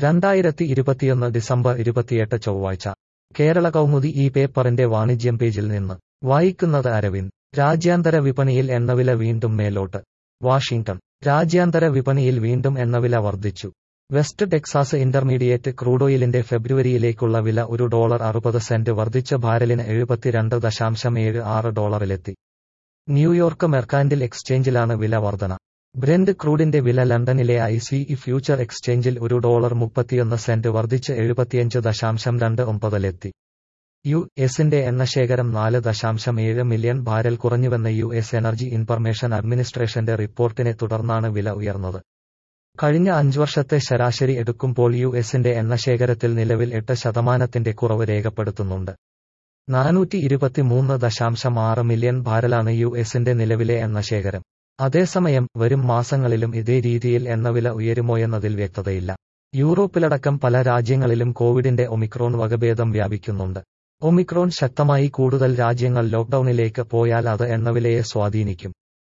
രണ്ടായിരത്തി ഇരുപത്തിയൊന്ന് ഡിസംബർ ഇരുപത്തിയെട്ട് ചൊവ്വാഴ്ച കേരള കൗമുദി ഈ പേപ്പറിന്റെ വാണിജ്യം പേജിൽ നിന്ന് വായിക്കുന്നത് അരവിന്ദ് രാജ്യാന്തര വിപണിയിൽ എണ്ണവില വീണ്ടും മേലോട്ട് വാഷിംഗ്ടൺ രാജ്യാന്തര വിപണിയിൽ വീണ്ടും എണ്ണവില വർദ്ധിച്ചു വെസ്റ്റ് ടെക്സാസ് ഇന്റർമീഡിയറ്റ് ക്രൂഡോയിലിന്റെ ഫെബ്രുവരിയിലേക്കുള്ള വില ഒരു ഡോളർ അറുപത് സെന്റ് വർദ്ധിച്ച് ബാരലിന് എഴുപത്തിരണ്ട് ദശാംശം ഏഴ് ആറ് ഡോളറിലെത്തി ന്യൂയോർക്ക് മെർക്കാന്റിൽ എക്സ്ചേഞ്ചിലാണ് വില വർധന ബ്രെൻഡ് ക്രൂഡിന്റെ വില ലണ്ടനിലെ ഐ സി ഇ ഫ്യൂച്ചർ എക്സ്ചേഞ്ചിൽ ഒരു ഡോളർ മുപ്പത്തിയൊന്ന് സെന്റ് വർദ്ധിച്ച് എഴുപത്തിയഞ്ച് ദശാംശം രണ്ട് ഒമ്പതിലെത്തി യു എസിന്റെ എണ്ണശേഖരം നാല് ദശാംശം ഏഴ് മില്യൺ ബാരൽ കുറഞ്ഞുവെന്ന യു എസ് എനർജി ഇൻഫർമേഷൻ അഡ്മിനിസ്ട്രേഷന്റെ റിപ്പോർട്ടിനെ തുടർന്നാണ് വില ഉയർന്നത് കഴിഞ്ഞ അഞ്ച് വർഷത്തെ ശരാശരി എടുക്കുമ്പോൾ യു എസിന്റെ എണ്ണശേഖരത്തിൽ നിലവിൽ എട്ട് ശതമാനത്തിന്റെ കുറവ് രേഖപ്പെടുത്തുന്നുണ്ട് നാനൂറ്റി ഇരുപത്തിമൂന്ന് ദശാംശം ആറ് മില്യൺ ബാരലാണ് യു എസിന്റെ നിലവിലെ എണ്ണശേഖരം അതേസമയം വരും മാസങ്ങളിലും ഇതേ രീതിയിൽ എണ്ണവില ഉയരുമോയെന്നതിൽ വ്യക്തതയില്ല യൂറോപ്പിലടക്കം പല രാജ്യങ്ങളിലും കോവിഡിന്റെ ഒമിക്രോൺ വകഭേദം വ്യാപിക്കുന്നുണ്ട് ഒമിക്രോൺ ശക്തമായി കൂടുതൽ രാജ്യങ്ങൾ ലോക്ഡൌണിലേക്ക് പോയാൽ അത് എണ്ണവിലയെ സ്വാധീനിക്കും